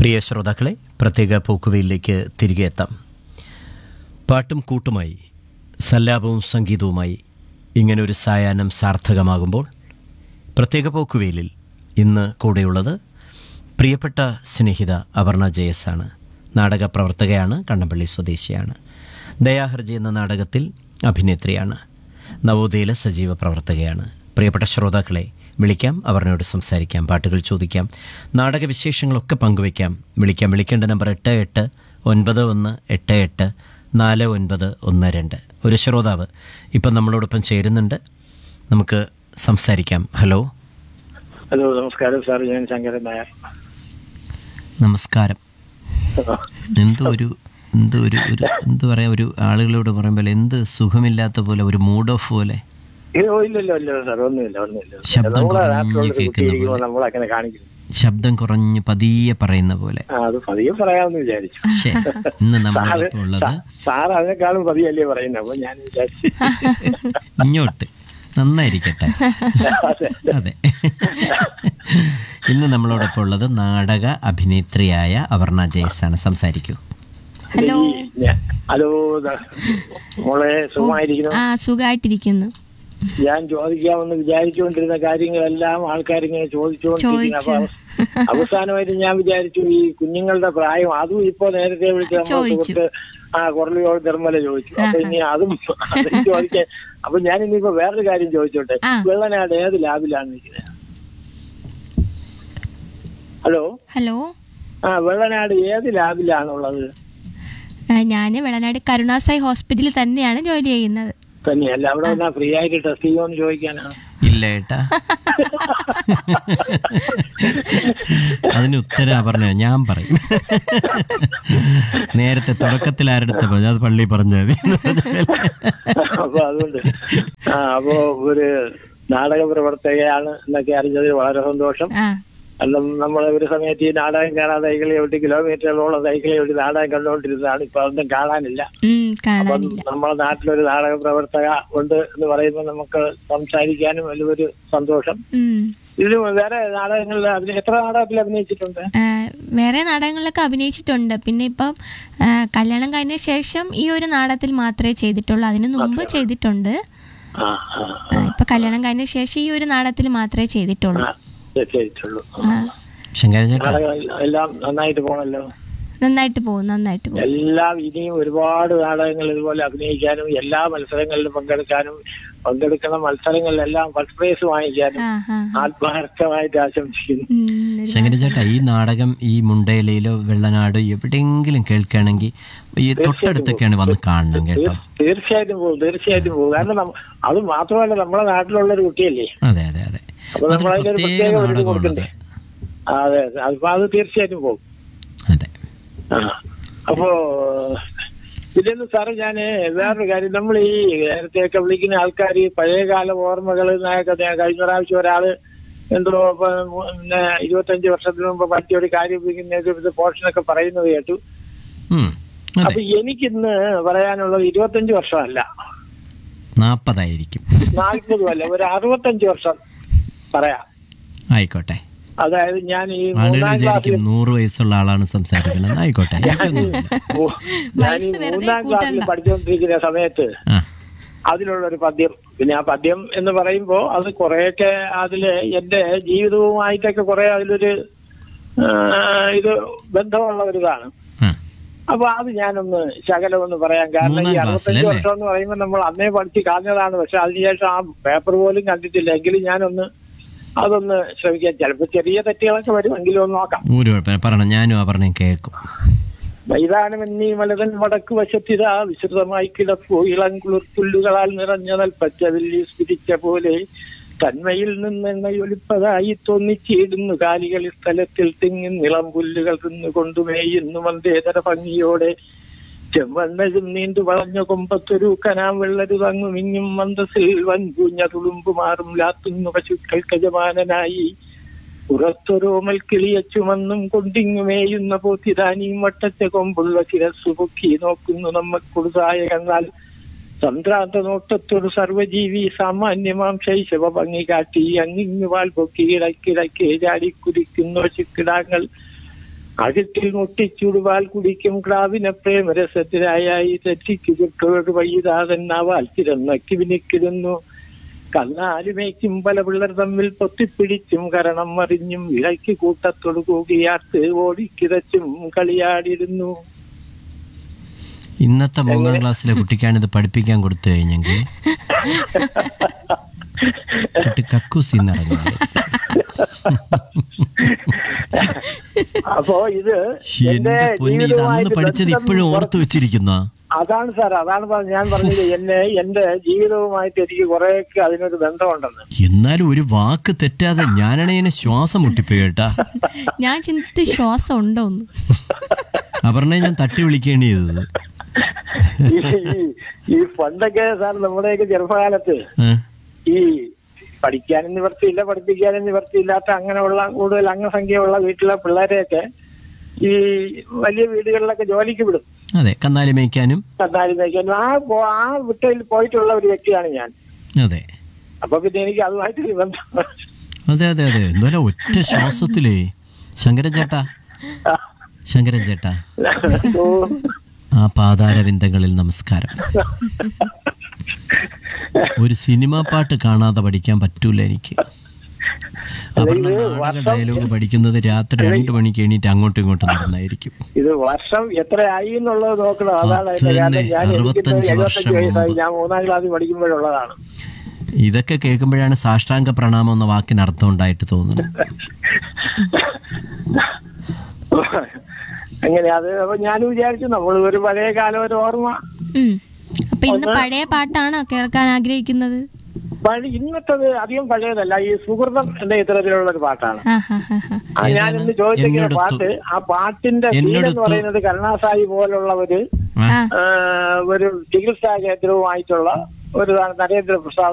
പ്രിയ ശ്രോതാക്കളെ പ്രത്യേക പോക്കുവയിലേക്ക് തിരികെ എത്താം പാട്ടും കൂട്ടുമായി സല്ലാപവും സംഗീതവുമായി ഇങ്ങനൊരു സായാഹ്നം സാർത്ഥകമാകുമ്പോൾ പ്രത്യേക പോക്കുവെയിലിൽ ഇന്ന് കൂടെയുള്ളത് പ്രിയപ്പെട്ട സ്നേഹിത അപർണ ജയസ് ആണ് നാടക പ്രവർത്തകയാണ് കണ്ണമ്പള്ളി സ്വദേശിയാണ് ദയാഹർജി എന്ന നാടകത്തിൽ അഭിനേത്രിയാണ് നവോദയയിലെ സജീവ പ്രവർത്തകയാണ് പ്രിയപ്പെട്ട ശ്രോതാക്കളെ വിളിക്കാം അപർണയോട് സംസാരിക്കാം പാട്ടുകൾ ചോദിക്കാം നാടകവിശേഷങ്ങളൊക്കെ പങ്കുവയ്ക്കാം വിളിക്കാം വിളിക്കേണ്ട നമ്പർ എട്ട് എട്ട് ഒൻപത് ഒന്ന് എട്ട് എട്ട് നാല് ഒൻപത് ഒന്ന് രണ്ട് ഒരു ശ്രോതാവ് ഇപ്പം നമ്മളോടൊപ്പം ചേരുന്നുണ്ട് നമുക്ക് സംസാരിക്കാം ഹലോ ഹലോ നമസ്കാരം സാർ ഞാൻ ശങ്കരൻ നായർ നമസ്കാരം എന്തോ ഒരു എന്തോ ഒരു ഒരു എന്താ പറയാ ഒരു ആളുകളോട് പറയുമ്പോൾ എന്ത് സുഖമില്ലാത്ത പോലെ ഒരു മൂഡ് ഓഫ് പോലെ അയ്യോ ഇല്ലല്ലോ ഇല്ല സാർ ഒന്നുമില്ല ഒന്നുമില്ല ശബ്ദം നമ്മളെ കുറഞ്ഞ് നാട്ടിലുള്ള ഒരു കുട്ടി കേൾക്കുന്ന ഇരിക്കുമ്പോൾ പോലെ. നമ്മളങ്ങനെ കാണിക്കുന്നു ശബ്ദം കുറഞ്ഞ് പതിയെ പറയുന്ന പോലെ ആ അത് പതിയെ പറയാമെന്ന് വിചാരിച്ചു ശേ ഇന്ന് സാറ് നമ്മളോടൊപ്പം ഉള്ളത് സാ- സാർ അതിനേക്കാളും പതിയല്ലേ പറയുന്നത് അപ്പൊ ഞാൻ വിചാരിച്ചു ഇങ്ങോട്ട് നന്നായിരിക്കട്ടെ അതെ. അതെ ഇന്ന് നമ്മളോടൊപ്പം ഉള്ളത് നാടക അഭിനേത്രിയായ അപർണ ജയസ് ആണ് സംസാരിക്കൂ ഹലോ ഈ ഞാൻ- ഹലോ ദാ- മോളെ സുഖമായിരിക്കുന്നു ആ സുഖമായിട്ടിരിക്കുന്നു ഞാൻ ചോദിക്കാമെന്ന് വിചാരിച്ചുകൊണ്ടിരുന്ന കാര്യങ്ങളെല്ലാം ആൾക്കാരിങ്ങനെ ചോദിച്ചുകൊണ്ടിരിക്കുന്നു അപ്പൊ ചോദിച്ചു. അവ- അവസാനമായിട്ട് ഞാൻ വിചാരിച്ചു ഈ കുഞ്ഞുങ്ങളുടെ പ്രായം അതും ഇപ്പൊ നേരത്തെ വിളിച്ച് നമ്മുടെ ചോദിച്ചു. സുഹൃത്ത് ആ കുറലിയോട് നിർമ്മല ചോദിച്ചു അപ്പൊ ഇനി അതും അതും ചോദിക്കാൻ അപ്പൊ ഞാൻ ഇനിയിപ്പോ വേറൊരു കാര്യം ചോദിച്ചോട്ടെ ആ. വെള്ളനാട് ഏത് ലാബിലാണ് നിൽക്കുന്നത് ഹലോ ഹലോ ആ വെള്ളനാട് ഏത് ലാബിലാണുള്ളത് ഞാൻ വെളനാട് കരുണാസായി ഹോസ്പിറ്റലിൽ തന്നെയാണ് ജോലി ചെയ്യുന്നത് തന്നെയല്ല അവിടെ വന്നാ ഫ്രീ ആയിട്ട് ടെസ്റ്റ് ചെയ്യുമോന്ന് ചോദിക്കാനാണ് ഇല്ല ഏട്ടാ അതിന് ഉത്തരം അപർണ ഞാൻ പറയും നേരത്തെ തുടക്കത്തിൽ ആരെടുത്ത പറഞ്ഞു അത് പള്ളി പറഞ്ഞാൽ മതി എന്ന് പറഞ്ഞ പോലെ. അപ്പൊ അതുകൊണ്ട് ആ അപ്പോ ഒരു നാടക പ്രവർത്തകയാണ് എന്നൊക്കെ അറിഞ്ഞതിൽ വളരെ സന്തോഷം ആ കാരണം നമ്മൾ ഒരു സമയത്ത് ഈ നാടകം കാണാൻ സൈക്കിളെ ഒട്ടി കിലോമീറ്ററുകളോളം സൈക്കിളെ ഒട്ടി നാടകം കണ്ടുകൊണ്ടിരുന്നതാണ് ഇപ്പൊ അതൊന്നും കാണാനില്ല ഉം, അപ്പം കാണാനില്ല നമ്മളെ നാട്ടിലൊരു നാടക പ്രവർത്തക ഉണ്ട് എന്ന് പറയുമ്പോൾ നമുക്ക് സംസാരിക്കാനും വലിയൊരു സന്തോഷം ഉം. ഇതിന് വേറെ നാടകങ്ങളിൽ അഭിനയ എത്ര നാടകത്തിൽ അഭിനയിച്ചിട്ടുണ്ട് ആ, വേറെ നാടകങ്ങളിലൊക്കെ അഭിനയിച്ചിട്ടുണ്ട് പിന്നെ ഇപ്പം ആ, കല്യാണം കഴിഞ്ഞ ശേഷം ഈ ഒരു നാടകത്തിൽ മാത്രമേ ചെയ്തിട്ടുള്ളൂ അതിന് മുമ്പ് ചെയ്തിട്ടുണ്ട് ആ ആ ആ, ഇപ്പൊ കല്യാണം കഴിഞ്ഞ ശേഷം ഈ ഒരു നാടകത്തിൽ മാത്രമേ ചെയ്തിട്ടുള്ളൂ ആ ചെയ്തിട്ടുള്ളൂ ആ, ശങ്കരൻ ചേട്ടാ നാടകം എല്ലാം നന്നായിട്ട് പോണല്ലോ നന്നായിട്ട് പോകും നന്നായിട്ട് പോകും എല്ലാം ഇനിയും ഒരുപാട് നാടകങ്ങൾ ഇതുപോലെ അഭിനയിക്കാനും എല്ലാ മത്സരങ്ങളിലും പങ്കെടുക്കാനും പങ്കെടുക്കുന്ന മത്സരങ്ങളിലെല്ലാം ഫസ്റ്റ് പ്രൈസ് വാങ്ങിക്കാനും ആ ആ ആ. ആത്മാർത്ഥമായിട്ട് ആശംസിക്കുന്നു ഉം, ഒരുപാട് ശങ്കരൻ ചേട്ടാ ഈ നാടകം ഈ മുണ്ടയിലയിലോ വെള്ളനാട് എവിടെയെങ്കിലും കേൾക്കുകയാണെങ്കിൽ ഈ തൊട്ടടുത്തൊക്കെയാണ് വന്ന് കാണണം കേട്ടോ തീർ- തീർച്ചയായിട്ടും പോകും തീർച്ചയായിട്ടും പോകും കാരണം നമ്മ- അത് മാത്രമല്ല നമ്മുടെ നാട്ടിലുള്ള ഒരു കുട്ടിയല്ലേ അതെ അതെ അതെ അപ്പൊ അതൊരു നമ്മൾ അതിനൊരു പ്രത്യേക പ്രത്യേക ഒരു ഇത് നാടകമുള്ളത് കൊടുക്കണ്ടേ ആ, അതെ അതെ. അപ്പൊ അത് തീർച്ചയായിട്ടും പോകും അതെ ആ. അപ്പോ ഇതിന്ന് സാറ് ഞാൻ വേറൊരു കാര്യം നമ്മൾ ഈ നേരത്തെയൊക്കെ വിളിക്കുന്ന ആൾക്കാർ പഴയകാല ഓർമ്മകൾ കഴിഞ്ഞ പ്രാവശ്യം ഒരാള് എന്തോ ഇപ്പൊ പിന്നെ ഇരുപത്തഞ്ച് വർഷത്തിന് മുമ്പ് പറ്റിയ ഒരു കാര്യം ഇത് പോർഷനൊക്കെ പറയുന്നത് കേട്ടു ഉം, അപ്പൊ അതെ എനിക്കിന്ന് പറയാനുള്ളത് ഇരുപത്തഞ്ച് വർഷമല്ല നാപ്പതായിരിക്കും നാൽപ്പതും അല്ല ഒരു അറുപത്തഞ്ച് വർഷം പറയാം ആയിക്കോട്ടെ അതായത് ഞാൻ ഈ ആളുകൾ മൂന്നാം വിചാരിക്കും ക്ലാസ്സിൽ നൂറ് വയസ്സുള്ള ആളാണ് സംസാരിക്കുന്നത് ആയിക്കോട്ടെ എനിക്കൊന്നുമില്ല. ഞാൻ ഈ വയസ്സ് വെറുതെ മൂന്നാം ക്ലാസ്സിൽ കൂട്ടണ്ട. പഠിച്ചുകൊണ്ടിരിക്കുന്ന സമയത്ത് ആ അതിലുള്ള ഒരു പദ്യം പിന്നെ ആ പദ്യം എന്ന് പറയുമ്പോ അത് കുറെയൊക്കെ അതില് എന്റെ ജീവിതവുമായിട്ടൊക്കെ കുറെ അതിലൊരു ആ, ഇത് ബന്ധമുള്ള ഒരു ഇതാണ് ആ അപ്പൊ അത് ഞാനൊന്ന് ശകലം ഒന്ന് പറയാം കാരണം ഈ മൂന്നാം അറുപത്തഞ്ച് ക്ലാസ്സിലല്ലേ? വർഷം എന്ന് പറയുമ്പോൾ നമ്മൾ അന്നേ പഠിച്ച് കളഞ്ഞതാണ് പക്ഷെ അതിനുശേഷം ആ പേപ്പർ പോലും കണ്ടിട്ടില്ല എങ്കിലും ഞാനൊന്ന് അതൊന്ന് ശ്രമിക്കാം ചിലപ്പോ ചെറിയ തെറ്റുകളൊക്കെ വരും എങ്കിലും ഒന്ന് നോക്കാം ഒരു കുഴപ്പമില്ല പറയണം ഞാനും ആ പറഞ്ഞ കേൾക്കും മൈതാനമെന്നീ മലതൻ വടക്ക് വശത്തിതാ വിശൃതമായി കിടപ്പു ഇളങ്കുളിർ പുല്ലുകളാൽ നിറഞ്ഞ നെൽപ്പച്ച വെല്ലി സ്പിരിച്ച പോലെ തന്മയിൽ നിന്നെണ്ണയൊലിപ്പതായി തോന്നിച്ചിടുന്നു കാലികളിൽ സ്ഥലത്തിൽ തിങ്ങി നിളം പുല്ലുകൾ തിന്നുകൊണ്ടു മേയുന്നു മന്ദേതര ഭംഗിയോടെ ചെമ്മണ്ണഴും നീണ്ടു വളഞ്ഞ കൊമ്പത്തൊരു കനാം വെള്ളരു തങ്ങു മിങ്ങും മന്ദസിൽ വൻകൂഞ്ഞ തുളുമ്പു മാറും ലാത്തുന്നു പശുക്കൾ യജമാനനായി പുറത്തൊരോമൽ കിളിയ ചുമന്നും കൊണ്ടിങ്ങുമേയുന്ന പോത്തിരാനിയും വട്ടച്ച കൊമ്പുള്ള ശിരസ്സു പൊക്കി നോക്കുന്നു നമ്മക്കുടുതായ കണ്ടാൽ സംക്രാന്ത നോട്ടത്തൊരു സർവജീവി സാമാന്യമാം ശൈശവ ഭംഗി കാട്ടി അങ്ങിങ്ങു വാൽ പൊക്കി ഇടയ്ക്കിടയ്ക്ക് ചാടിക്കുതിക്കുന്ന ചിക്കിടാങ്ങൾ അഴുത്തിൽ മുട്ടിച്ചുടുവാൽ കുടിക്കും ക്രാവിനെ പ്രേമരസത്തിനായി തെറ്റിക്കു കിട്ടോട് വൈതാതെന്നാവാൽ തിരന്നക്കി വിനിക്കിടുന്നു കന്നാലുമേക്കും പല പിള്ളേർ തമ്മിൽ പൊത്തിപ്പിടിച്ചും കരണം മറിഞ്ഞും ഇളക്കി കൂട്ടത്തോട് കൂകിയാർത്ത് ഓടിക്കിതച്ചും കളിയാടിയിരുന്നു ഇന്നത്തെ മൂന്നാം ക്ലാസ്സിലെ കുട്ടിക്കാണ് ഇത് പഠിപ്പിക്കാൻ കൊടുത്തു കഴിഞ്ഞെങ്കിൽ കുട്ടി കക്കൂസി നിറഞ്ഞത് അപ്പോ ഇത് എന്റെ പൊന്നി ഇത് അന്ന് ജീവിതവുമായിട്ട് പഠിച്ചത് ബന്ധം ഇപ്പോഴും ഓർത്തു വെച്ചിരിക്കുന്ന അതാണ് സാർ അതാണ് പറഞ്ഞ- ഞാൻ പറഞ്ഞത് എന്നെ എന്റെ ജീവിതവുമായിട്ട് എനിക്ക് കുറെയൊക്കെ അതിനൊരു ബന്ധമുണ്ടെന്ന് എന്നാലും ഒരു വാക്ക് തെറ്റാതെ ഞാനാണേനെ ശ്വാസം മുട്ടിപ്പോയി കേട്ടാ ഞാൻ ചിന്തിച്ച് ശ്വാസം ഉണ്ടോന്ന് അപർണയെ ഞാൻ തട്ടി വിളിക്കേണ്ടി ചെയ്തത് ഈ ഈ- ഈ പണ്ടൊക്കെ സാർ നമ്മുടെയൊക്കെ ചെറുപ്പകാലത്ത് ഏ? ഈ പഠിക്കാനും നിവർത്തിയില്ല പഠിപ്പിക്കാനും നിവർത്തിയില്ലാത്ത അങ്ങനെയുള്ള കൂടുതൽ അംഗസംഖ്യയുള്ള വീട്ടിലെ പിള്ളേരെയൊക്കെ ഈ വലിയ വീടുകളിലൊക്കെ ജോലിക്ക് വിടും അതെ കന്നാലി മേയ്ക്കാനും കന്നാലി നയിക്കാൻ ആ പോ- ആ വിട്ടയിൽ പോയിട്ടുള്ള ഒരു വ്യക്തിയാണ് ഞാൻ അതെ അപ്പൊ പിന്നെ എനിക്ക് അതുമായിട്ട് ബന്ധം അതെ അതെ അതെ എന്നാലും ഒറ്റ ശ്വാസത്തിലേ ശങ്കരൻ ചേട്ടാ ശങ്കരൻ ചേട്ടാ ഓ, ആ പാതാരവിന്ദങ്ങളിൽ നമസ്കാരം ഒരു സിനിമാ പാട്ട് കാണാതെ പഠിക്കാൻ പറ്റൂല എനിക്ക് അപർണ നാടക ഡയലോഗ് പഠിക്കുന്നത് രാത്രി രണ്ടു മണിക്ക് എണീറ്റ് അങ്ങോട്ടും ഇങ്ങോട്ടും നടന്നായിരിക്കും ഇത് വർഷം എത്രയായി എന്നുള്ളത് നോക്കണം അതാണ് അതിന്റെ പത്ത് കാരണം തന്നെ, ഞാൻ എനിക്ക് അറുപത്തഞ്ച് എഴുപത്തഞ്ച് വർഷം വയസ്സായി മുമ്പ്. ഞാൻ മൂന്നാം ക്ലാസ്സിൽ പഠിക്കുമ്പോഴുള്ളതാണ് ഇതൊക്കെ കേൾക്കുമ്പോഴാണ് സാഷ്ടാംഗ പ്രണാമം എന്ന വാക്കിന് അർത്ഥം ഉണ്ടായിട്ട് തോന്നുന്നത് അങ്ങനെ അത് അപ്പൊ ഞാൻ വിചാരിച്ചു നമ്മൾ ഒരു പഴയ കാലം ഒരു ഓർമ്മ ഉം. അപ്പൊ ഇന്ന് പഴയ പാട്ടാണോ കേൾക്കാൻ ആഗ്രഹിക്കുന്നത് പഴയ ഇന്നത്തത് അധികം പഴയതല്ല ഈ സുഹൃതം എന്ന ഇത്തരത്തിലുള്ള ഒരു പാട്ടാണ് ആ ഹാ ഹാ ഹാ ആ ഞാൻ ഇന്ന് ചോദിച്ചിരിക്കുന്ന എന്നോടൊത്തു. പാട്ട് ആ പാട്ടിന്റെ ഫീൽ എന്ന് എന്നോടൊത്തു. പറയുന്നത് കരുണാസായി പോലുള്ള ഒരു ആ? ആ ആ, ഒരു ചികിത്സാ കേന്ദ്രവുമായിട്ടുള്ള ഒരു നരേന്ദ്ര പ്രസാദ്